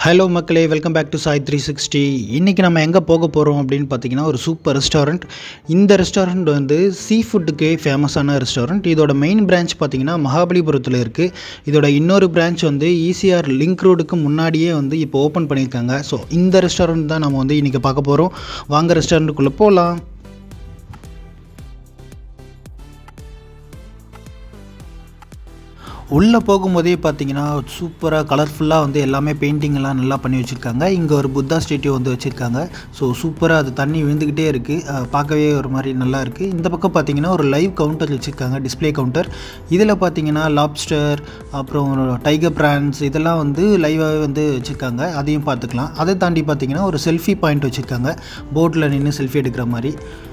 hello மக்களே welcome back to Sai three sixty இன்றைக்கி நம்ம எங்கே போக போகிறோம் அப்படின்னு பார்த்தீங்கன்னா ஒரு சூப்பர் ரெஸ்டாரண்ட் இந்த ரெஸ்டாரண்ட் வந்து சீ ஃபுட்டுக்கு ஃபேமஸான ரெஸ்டாரண்ட் இதோட மெயின் பிரான்ச் பார்த்தீங்கன்னா மகாபலிபுரத்தில் இருக்குது இதோட இன்னொரு பிரான்ச் வந்து ஈசிஆர் லிங்க் ரோடுக்கு முன்னாடியே வந்து இப்போ ஓப்பன் பண்ணியிருக்காங்க ஸோ இந்த ரெஸ்டாரண்ட் தான் நம்ம வந்து இன்றைக்கி பார்க்க போகிறோம் வாங்க ரெஸ்டாரண்ட்டுக்குள்ளே போகலாம் உள்ளே போகும்போதே பார்த்தீங்கன்னா சூப்பராக கலர்ஃபுல்லாக வந்து எல்லாமே பெயிண்டிங் எல்லாம் நல்லா பண்ணி வச்சுருக்காங்க இங்கே ஒரு புத்தா ஸ்டேட்யூ வந்து வச்சுருக்காங்க ஸோ சூப்பராக அது தண்ணி விழுந்துக்கிட்டே இருக்குது பார்க்கவே ஒரு மாதிரி நல்லா இருக்குது இந்த பக்கம் பார்த்தீங்கன்னா ஒரு லைவ் கவுண்டர் வச்சுருக்காங்க டிஸ்ப்ளே கவுண்டர் இதில் பார்த்தீங்கன்னா லாப்ஸ்டர் அப்புறம் டைகர் பிரான்ஸ் இதெல்லாம் வந்து லைவாகவே வந்து வச்சுருக்காங்க அதையும் பார்த்துக்கலாம் அதை தாண்டி பார்த்தீங்கன்னா ஒரு செல்ஃபி பாயிண்ட் வச்சுருக்காங்க போட்டில் நின்று செல்ஃபி எடுக்கிற மாதிரி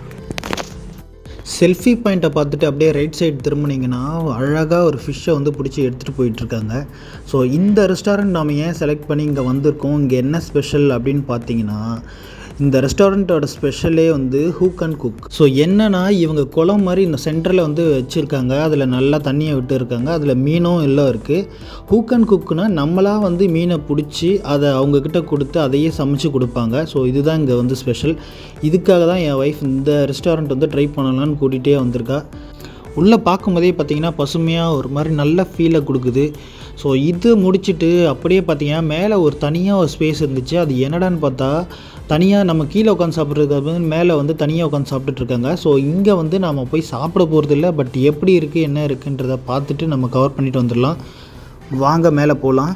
செல்ஃபி பாயிண்ட்டை பார்த்துட்டு அப்படியே ரைட் சைடு திரும்பினீங்கன்னா அழகாக ஒரு ஃபிஷ்ஷை வந்து பிடிச்சி எடுத்துகிட்டு போயிட்டுருக்காங்க ஸோ இந்த ரெஸ்டாரண்ட் நாம் ஏன் செலக்ட் பண்ணி இங்கே வந்திருக்கோம் இங்கே என்ன ஸ்பெஷல் அப்படின்னு பார்த்தீங்கன்னா இந்த ரெஸ்டாரண்ட்டோட ஸ்பெஷலே வந்து ஹூக் அண்ட் குக் ஸோ என்னன்னா இவங்க குளம் மாதிரி இந்த சென்டரில் வந்து வச்சுருக்காங்க அதில் நல்லா தண்ணியை விட்டு இருக்காங்க அதில் மீனும் எல்லாம் இருக்குது ஹூக் அண்ட் குக்னா நம்மளாக வந்து மீனை பிடிச்சி அதை அவங்கக்கிட்ட கொடுத்து அதையே சமைச்சு கொடுப்பாங்க ஸோ இதுதான் இங்கே வந்து ஸ்பெஷல் இதுக்காக தான் என் ஒய்ஃப் இந்த ரெஸ்டாரண்ட் வந்து ட்ரை பண்ணலான்னு கூட்டிகிட்டே வந்திருக்கா உள்ளே பார்க்கும்போதே பார்த்தீங்கன்னா பசுமையாக ஒரு மாதிரி நல்ல ஃபீலை கொடுக்குது ஸோ இது முடிச்சுட்டு அப்படியே பார்த்தீங்கன்னா மேலே ஒரு தனியாக ஒரு ஸ்பேஸ் இருந்துச்சு அது என்னடான்னு பார்த்தா தனியாக நம்ம கீழே உட்காந்து சாப்பிட்றதுக்கு வந்து மேலே வந்து தனியாக உட்காந்து சாப்பிட்டுட்டு இருக்காங்க ஸோ இங்கே வந்து நம்ம போய் சாப்பிட போகிறது இல்லை பட் எப்படி இருக்குது என்ன இருக்குன்றதை பார்த்துட்டு நம்ம கவர் பண்ணிட்டு வந்துடலாம் வாங்க மேலே போகலாம்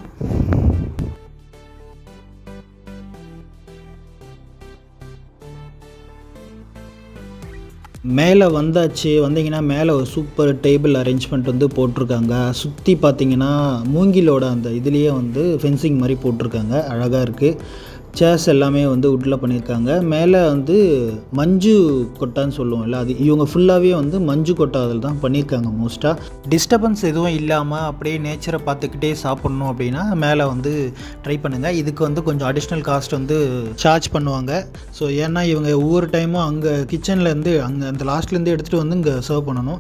மேலே வந்தாச்சு வந்தீங்கன்னா மேலே ஒரு சூப்பர் டேபிள் அரேஞ்ச்மெண்ட் வந்து போட்டிருக்காங்க சுற்றி பார்த்தீங்கன்னா மூங்கிலோட அந்த இதுலேயே வந்து ஃபென்சிங் மாதிரி போட்டிருக்காங்க அழகாக இருக்குது சேர்ஸ் எல்லாமே வந்து உட்டில் பண்ணியிருக்காங்க மேலே வந்து மஞ்சு கொட்டான்னு சொல்லுவோம்ல அது இவங்க ஃபுல்லாகவே வந்து மஞ்சு கொட்டா அதில் தான் பண்ணியிருக்காங்க மோஸ்ட்டாக டிஸ்டர்பன்ஸ் எதுவும் இல்லாமல் அப்படியே நேச்சரை பார்த்துக்கிட்டே சாப்பிட்ணும் அப்படின்னா மேலே வந்து ட்ரை பண்ணுங்கள் இதுக்கு வந்து கொஞ்சம் அடிஷ்னல் காஸ்ட் வந்து சார்ஜ் பண்ணுவாங்க ஸோ ஏன்னா இவங்க ஒவ்வொரு டைமும் அங்கே கிச்சன்லேருந்து அங்கே அந்த லாஸ்ட்லேருந்து எடுத்துகிட்டு வந்து இங்கே சர்வ் பண்ணணும்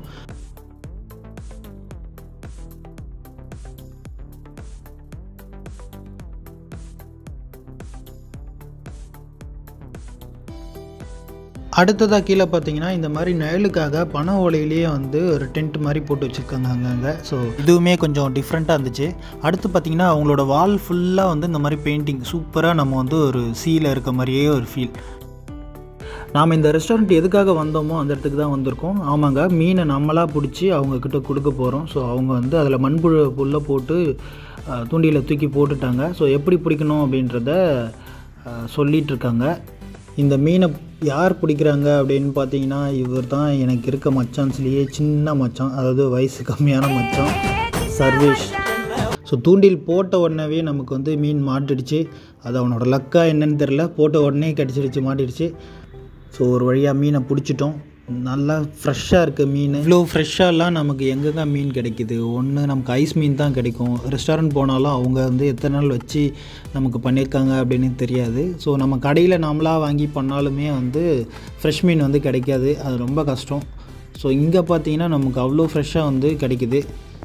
அடுத்ததாக கீழே பார்த்தீங்கன்னா இந்த மாதிரி நிழலுக்காக பனை ஓலையிலேயே வந்து ஒரு டென்ட் மாதிரி போட்டு வச்சுருக்காங்க அங்கங்கே ஸோ இதுவுமே கொஞ்சம் டிஃப்ரெண்ட்டாக இருந்துச்சு அடுத்து பார்த்தீங்கன்னா அவங்களோட வால் ஃபுல்லாக வந்து இந்த மாதிரி பெயிண்டிங் சூப்பராக நம்ம வந்து ஒரு சீல இருக்க மாதிரியே ஒரு ஃபீல் நாம் இந்த ரெஸ்டாரண்ட் எதுக்காக வந்தோமோ அந்த இடத்துக்கு தான் வந்திருக்கோம் ஆமாங்க மீனை நம்மளாக பிடிச்சி அவங்கக்கிட்ட கொடுக்க போகிறோம் ஸோ அவங்க வந்து அதில் மண்புழு புல்லை போட்டு தூண்டியில் தூக்கி போட்டுட்டாங்க ஸோ எப்படி பிடிக்கணும் அப்படின்றத சொல்லிகிட்ருக்காங்க இந்த மீனை யார் பிடிக்கிறாங்க அப்படின்னு பார்த்தீங்கன்னா இவர் தான் எனக்கு இருக்க மச்சான்ஸ்லேயே சின்ன மச்சான் அதாவது வயசு கம்மியான மச்சான் சர்வேஷ் ஸோ தூண்டில் போட்ட உடனேவே நமக்கு வந்து மீன் மாட்டிடுச்சு அது அவனோட லக்காக என்னன்னு தெரில போட்ட உடனே கடிச்சிடுச்சு மாட்டிடுச்சு ஸோ ஒரு வழியாக மீனை பிடிச்சிட்டோம் நல்லா ஃப்ரெஷ்ஷாக இருக்குது மீன் இவ்வளோ ஃப்ரெஷ்ஷாலாம் நமக்கு எங்கெங்க மீன் கிடைக்கிது ஒன்று நமக்கு ஐஸ் மீன் தான் கிடைக்கும் ரெஸ்டாரண்ட் போனாலும் அவங்க வந்து எத்தனை நாள் வச்சு நமக்கு பண்ணியிருக்காங்க அப்படின்னு தெரியாது ஸோ நம்ம கடையில் நாமளாக வாங்கி பண்ணாலுமே வந்து ஃப்ரெஷ் மீன் வந்து கிடைக்காது அது ரொம்ப கஷ்டம் ஸோ இங்கே பார்த்தீங்கன்னா நமக்கு அவ்வளோ ஃப்ரெஷ்ஷாக வந்து கிடைக்குது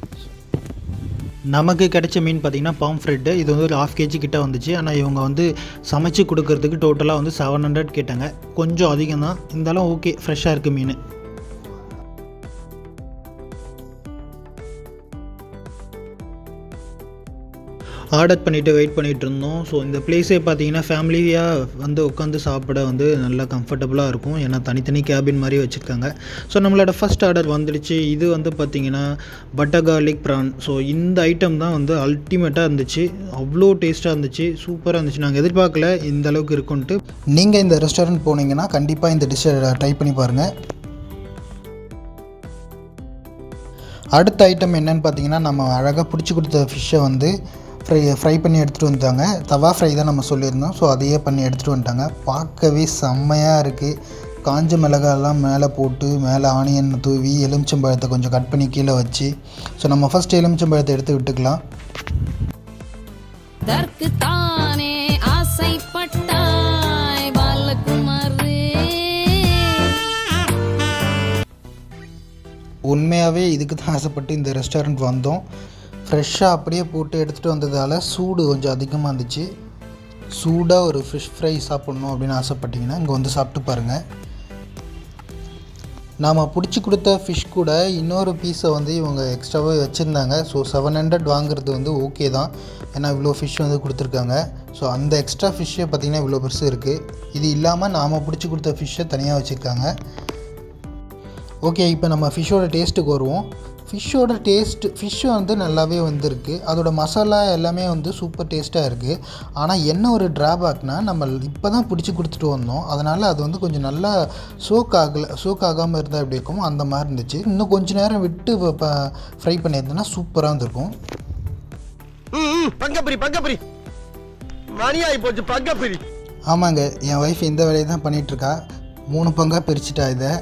நமக்கு கிடைச்ச மீன் பார்த்திங்கன்னா பாம்ஃப்ரெட்டு இது வந்து ஒரு ஹாஃப் கேஜி கிட்ட வந்துச்சு ஆனால் இவங்க வந்து சமைச்சு கொடுக்கறதுக்கு டோட்டலாக வந்து செவன் ஹண்ட்ரட் கேட்டாங்க கொஞ்சம் அதிகம் தான் இருந்தாலும் ஓகே ஃப்ரெஷ்ஷாக இருக்குது மீன் ஆர்டர் பண்ணிவிட்டு வெயிட் பண்ணிகிட்டு இருந்தோம் ஸோ இந்த பிளேஸே பார்த்தீங்கன்னா ஃபேமிலியாக வந்து உட்காந்து சாப்பிட வந்து நல்லா கம்ஃபர்டபுளாக இருக்கும் ஏன்னா தனித்தனி கேபின் மாதிரி வச்சுருக்காங்க ஸோ நம்மளோட ஃபஸ்ட் ஆர்டர் வந்துடுச்சு இது வந்து பார்த்திங்கன்னா பட்டர் கார்லிக் ப்ரான் ஸோ இந்த ஐட்டம் தான் வந்து அல்டிமேட்டாக இருந்துச்சு அவ்வளோ டேஸ்ட்டாக இருந்துச்சு சூப்பராக இருந்துச்சு நாங்கள் எதிர்பார்க்கல இந்த அளவுக்கு இருக்குன்ட்டு நீங்கள் இந்த ரெஸ்டாரண்ட் போனீங்கன்னா கண்டிப்பாக இந்த டிஷ்ஷை ட்ரை பண்ணி பாருங்கள் அடுத்த ஐட்டம் என்னென்னு பார்த்தீங்கன்னா நம்ம அழகாக பிடிச்சி கொடுத்த ஃபிஷ்ஷை வந்து ஃப்ரை ஃப்ரை பண்ணி எடுத்துகிட்டு வந்துட்டாங்க தவா ஃப்ரை தான் நம்ம சொல்லியிருந்தோம் ஸோ அதையே பண்ணி எடுத்துகிட்டு வந்துட்டாங்க பார்க்கவே செம்மையாக இருக்குது காஞ்ச மிளகாயெல்லாம் மேலே போட்டு மேலே ஆனியன் தூவி எலுமிச்சம்பழத்தை கொஞ்சம் கட் பண்ணி கீழே வச்சு ஸோ நம்ம ஃபஸ்ட் எலுமிச்சம்பழத்தை எடுத்து விட்டுக்கலாம் தற்குத்தானே ஆசைப்பட்டாய் பாலகுமாரே உண்மையாகவே இதுக்கு தான் ஆசைப்பட்டு இந்த ரெஸ்டாரண்ட் வந்தோம் ஃப்ரெஷ்ஷாக அப்படியே போட்டு எடுத்துகிட்டு வந்ததால் சூடு கொஞ்சம் அதிகமாக இருந்துச்சு சூடாக ஒரு ஃபிஷ் ஃப்ரை சாப்பிட்ணும் அப்படின்னு ஆசைப்பட்டீங்கன்னா இங்கே வந்து சாப்பிட்டு பாருங்கள் நாம் பிடிச்சி கொடுத்த ஃபிஷ் கூட இன்னொரு பீஸை வந்து இவங்க எக்ஸ்ட்ராவாக வச்சுருந்தாங்க ஸோ செவன் ஹண்ட்ரட் வாங்குறது வந்து ஓகே தான் ஏன்னா இவ்வளோ ஃபிஷ் வந்து கொடுத்துருக்காங்க ஸோ அந்த எக்ஸ்ட்ரா ஃபிஷ்ஷே பார்த்திங்கன்னா இவ்வளோ பெருசு இருக்குது இது இல்லாமல் நாம் பிடிச்சி கொடுத்த ஃபிஷ்ஷை தனியாக வச்சுருக்காங்க ஓகே இப்போ நம்ம ஃபிஷ்ஷோட டேஸ்ட்டுக்கு வருவோம் ஃபிஷ்ஷோட டேஸ்ட் ஃபிஷ்ஷு வந்து நல்லாவே வந்திருக்கு அதோட மசாலா எல்லாமே வந்து சூப்பர் டேஸ்ட்டாக இருக்குது ஆனால் என்ன ஒரு ட்ராபேக்னா நம்ம இப்போ தான் பிடிச்சி கொடுத்துட்டு வந்தோம் அதனால் அது வந்து கொஞ்சம் நல்லா சோக் ஆகலை சோக் ஆகாமல் இருந்தால் எப்படி இருக்கும் அந்த மாதிரி இருந்துச்சு இன்னும் கொஞ்ச நேரம் விட்டு இப்போ ஃப்ரை பண்ணியிருந்தோன்னா சூப்பராக இருந்திருக்கும் ம் பங்கப்பிரி பங்கப்பிரி மணி ஆகி போச்சு பங்கப்பிரி ஆமாங்க என் ஒய்ஃப் இந்த வேலையை தான் பண்ணிகிட்ருக்கா மூணு பங்காக பிரிச்சுட்டா இதை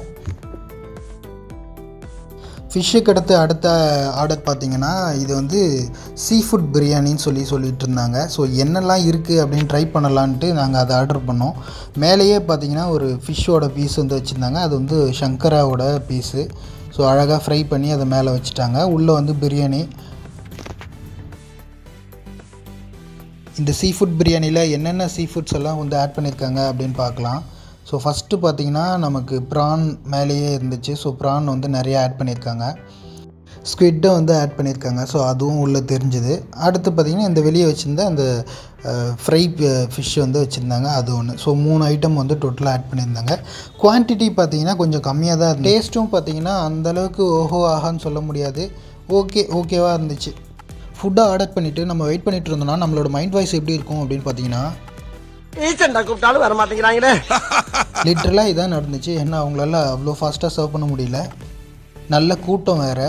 ஃபிஷ்ஷுக்கு அடுத்து அடுத்த ஆர்டர் பார்த்தீங்கன்னா இது வந்து சீ ஃபுட் பிரியாணின்னு சொல்லி சொல்லிட்டு இருந்தாங்க ஸோ என்னெல்லாம் இருக்குது அப்படின்னு ட்ரை பண்ணலான்ட்டு நாங்கள் அதை ஆர்டர் பண்ணோம் மேலேயே பார்த்தீங்கன்னா ஒரு ஃபிஷ்ஷோட பீஸ் வந்து வச்சுருந்தாங்க அது வந்து சங்கராவோட பீஸு ஸோ அழகாக ஃப்ரை பண்ணி அதை மேலே வச்சுட்டாங்க உள்ளே வந்து பிரியாணி இந்த சீ ஃபுட் பிரியாணியில் என்னென்ன சீ ஃபுட்ஸ் எல்லாம் வந்து ஆட் பண்ணியிருக்காங்க அப்படின்னு பார்க்கலாம் ஸோ ஃபஸ்ட்டு பார்த்தீங்கன்னா நமக்கு ப்ரான் மேலேயே இருந்துச்சு ஸோ ப்ரான் வந்து நிறைய ஆட் பண்ணியிருக்காங்க ஸ்குவிட்டை வந்து ஆட் பண்ணியிருக்காங்க ஸோ அதுவும் உள்ளே தெரிஞ்சுது அடுத்து பார்த்திங்கன்னா இந்த வெளியே வச்சுருந்த அந்த ஃப்ரை ஃபிஷ் வந்து வச்சுருந்தாங்க அது ஒன்று ஸோ மூணு ஐட்டம் வந்து டோட்டலாக ஆட் பண்ணியிருந்தாங்க குவான்டிட்டி பார்த்தீங்கன்னா கொஞ்சம் கம்மியாக தான் இருந்துச்சு டேஸ்ட்டும் பார்த்தீங்கன்னா அந்தளவுக்கு ஓஹோ ஆஹான்னு சொல்ல முடியாது ஓகே ஓகேவாக இருந்துச்சு ஃபுட்டை ஆர்டர் பண்ணிவிட்டு நம்ம வெயிட் பண்ணிட்டு இருந்தோம்னா நம்மளோட மைண்ட் வாய்ஸ் எப்படி இருக்கும் அப்படின்னு பார்த்தீங்கன்னா ஈச்சண்டா கூப்பிட்டாலும் வர மாட்டேங்கிறாங்களே லிட்ரலாக இதான் நடந்துச்சு ஏன்னா அவங்களால அவ்வளோ ஃபாஸ்ட்டாக சர்வ் பண்ண முடியல நல்ல கூட்டம் வேறு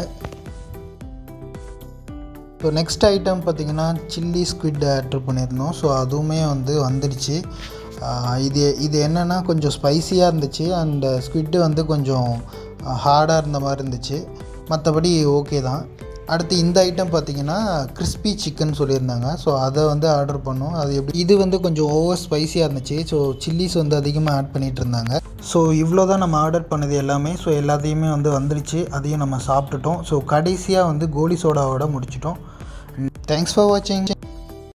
ஸோ நெக்ஸ்ட் ஐட்டம் பார்த்திங்கன்னா சில்லி ஸ்குவிட் ஆர்டர் பண்ணியிருந்தோம் ஸோ அதுவுமே வந்து வந்துடுச்சு ஆஹ் இது இது என்னென்னா கொஞ்சம் ஸ்பைசியாக இருந்துச்சு அந்த ஸ்குவிட்டு வந்து கொஞ்சம் ஹார்டாக இருந்த மாதிரி இருந்துச்சு மற்றபடி ஓகே தான் அடுத்து இந்த ஐட்டம் பார்த்தீங்கன்னா கிறிஸ்பி சிக்கன் சொல்லியிருந்தாங்க ஸோ அதை வந்து ஆர்டர் பண்ணோம் அது எப்படி இது வந்து கொஞ்சம் ஓவர் ஸ்பைசியாக இருந்துச்சு ஸோ சில்லிஸ் வந்து அதிகமாக ஆட் பண்ணிகிட்டு இருந்தாங்க ஸோ இவ்வளோ தான் நம்ம ஆர்டர் பண்ணது எல்லாமே ஸோ எல்லாத்தையுமே வந்து வந்துடுச்சு அதையும் நம்ம சாப்பிட்டுட்டோம் ஸோ கடைசியாக வந்து கோலி சோடாவோட முடிச்சிட்டோம் தேங்க்ஸ் ஃபார் வாட்சிங்